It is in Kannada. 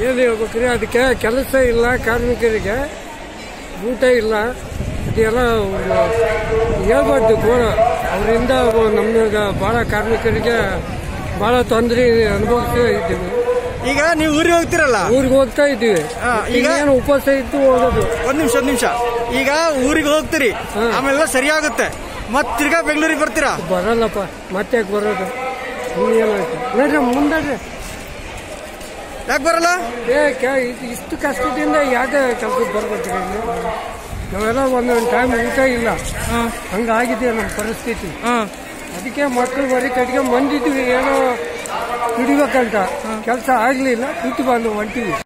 ಏನು ಹೇಳ್ಬೇಕ್ರಿ ಅದಕ್ಕೆ ಕೆಲಸ ಇಲ್ಲ ಕಾರ್ಮಿಕರಿಗೆ ಊಟ ಇಲ್ಲ ಇದೆಲ್ಲ ಹೇಳ್ಬಾರ್ದು ಗೋಣ ಅವರಿಂದ ನಮ್ಗೆ ಭಾಳ ಕಾರ್ಮಿಕರಿಗೆ ಭಾಳ ತೊಂದರೆ ಅನುಭವಿಸ್ತಾ ಇದ್ದೀವಿ ಈಗ ನೀವು ಊರಿಗೆ ಹೋಗ್ತಿರಲ್ಲ ಊರಿಗೆ ಹೋಗ್ತಾ ಇದ್ದೀವಿ ಹಾ, ಈಗ ಈಗ ಏನು ಉಪವಾಸ ಇದ್ದು ಹೋಗೋದು ಒಂದ್ ನಿಮಿಷ ಒಂದ್ ನಿಮಿಷ ಈಗ ಊರಿಗೆ ಹೋಗ್ತೀರಿ ಆಮೇಲೆ ಸರಿ ಆಗುತ್ತೆ ಮತ್ ತಿರ್ಗಾ ಬೆಂಗಳೂರಿಗೆ ಬರ್ತೀರಾ ಬರಲ್ಲಪ್ಪ ಮತ್ತೆ ಯಾಕೆ ಬರೋದು ಏನಾಯ್ತು ನೋಡ್ರಿ ಮುಂದೆ ಯಾಕೆ ಬರಲ್ಲ ಏ ಕೆ- ಇದ್- ಇಷ್ಟು ಕಷ್ಟದಿಂದ ಯಾಕೆ ಕೆಲ್ಸಕ್ಕೆ ಬರ್ಬೇಕು ಇಲ್ಲಿ ನಾವೆಲ್ಲ ಒಂದೊಂದು ಟೈಮ್ ಊಟ ಇಲ್ಲ ಹಂಗಾಗಿದೆ ನಮ್ಮ ಪರಿಸ್ಥಿತಿ ಅದಕ್ಕೆ ಮಕ್ಕಳು ಬರೀ ಕಟ್ಗೆ ಬಂದಿದ್ವಿ ಏನೋ ದುಡಿಬೇಕಂತ ಕೆಲಸ ಆಗ್ಲಿಲ್ಲ ಬಿಟ್ಟು ಬಂದು ಹೊಂಟಿವಿ